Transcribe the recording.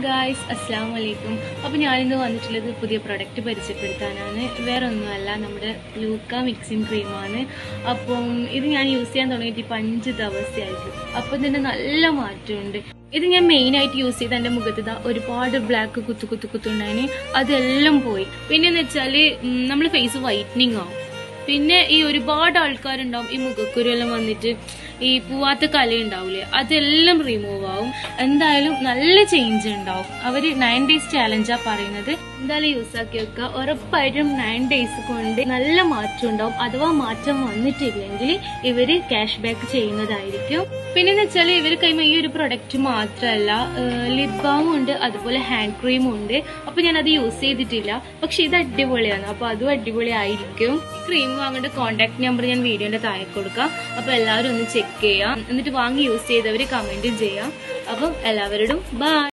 guys അസ്സാം വലൈക്കും അപ്പോൾ ഞാനിന്ന് വന്നിട്ടുള്ളത് പുതിയ പ്രൊഡക്റ്റ് പരിചയപ്പെടുത്താനാണ് വേറെ ഒന്നുമല്ല നമ്മുടെ ലൂക്ക മിക്സിംഗ് ക്രീമാണ് അപ്പം ഇത് ഞാൻ യൂസ് ചെയ്യാൻ തുടങ്ങിയിട്ട് ഇപ്പം അഞ്ച് ദിവസമായിട്ട് അപ്പം ഇതിൻ്റെ നല്ല മാറ്റമുണ്ട് ഇത് ഞാൻ മെയിൻ ആയിട്ട് യൂസ് ചെയ്ത് എൻ്റെ മുഖത്ത് ഇതാ ഒരുപാട് ബ്ലാക്ക് കുത്തു കുത്തു കുത്തുണ്ടായിന് അതെല്ലാം പോയി പിന്നെന്ന് വെച്ചാൽ നമ്മൾ ഫേസ് വൈറ്റനിങ് ആവും പിന്നെ ഈ ഒരുപാട് ആൾക്കാരുണ്ടാവും ഈ മുഖക്കുരു എല്ലാം വന്നിട്ട് ഈ പൂവാത്ത കല ഉണ്ടാവില്ലേ അതെല്ലാം റിമൂവ് ആവും എന്തായാലും നല്ല ചേഞ്ച് ഉണ്ടാവും അവര് നയൻ ഡേയ്സ് ചാലഞ്ചാ പറയുന്നത് എന്തായാലും യൂസ് ആക്കി വെക്കുക ഉറപ്പായിട്ടും നയൻ ഡേയ്സ് കൊണ്ട് നല്ല മാറ്റം ഉണ്ടാവും അഥവാ മാറ്റം വന്നിട്ടില്ലെങ്കിൽ ഇവര് ക്യാഷ് ബാക്ക് ചെയ്യുന്നതായിരിക്കും പിന്നെന്ന് വെച്ചാൽ ഇവർ കൈമ ഈ ഒരു പ്രൊഡക്റ്റ് മാത്രമല്ല ലിപ് ബാമും ഉണ്ട് അതുപോലെ ഹാൻഡ് ക്രീമും ഉണ്ട് അപ്പൊ ഞാൻ അത് യൂസ് ചെയ്തിട്ടില്ല പക്ഷെ ഇത് അടിപൊളിയാണ് അപ്പൊ അതും അടിപൊളിയായിരിക്കും ക്രീം വാങ്ങേണ്ട കോൺടാക്ട് നമ്പർ ഞാൻ വീഡിയോന്റെ താഴെ കൊടുക്കാം അപ്പൊ എല്ലാവരും ഒന്ന് ചെക്ക് ചെയ്യാം എന്നിട്ട് വാങ്ങി യൂസ് ചെയ്തവര് കമന്റും ചെയ്യാം അപ്പം എല്ലാവരോടും ബൈ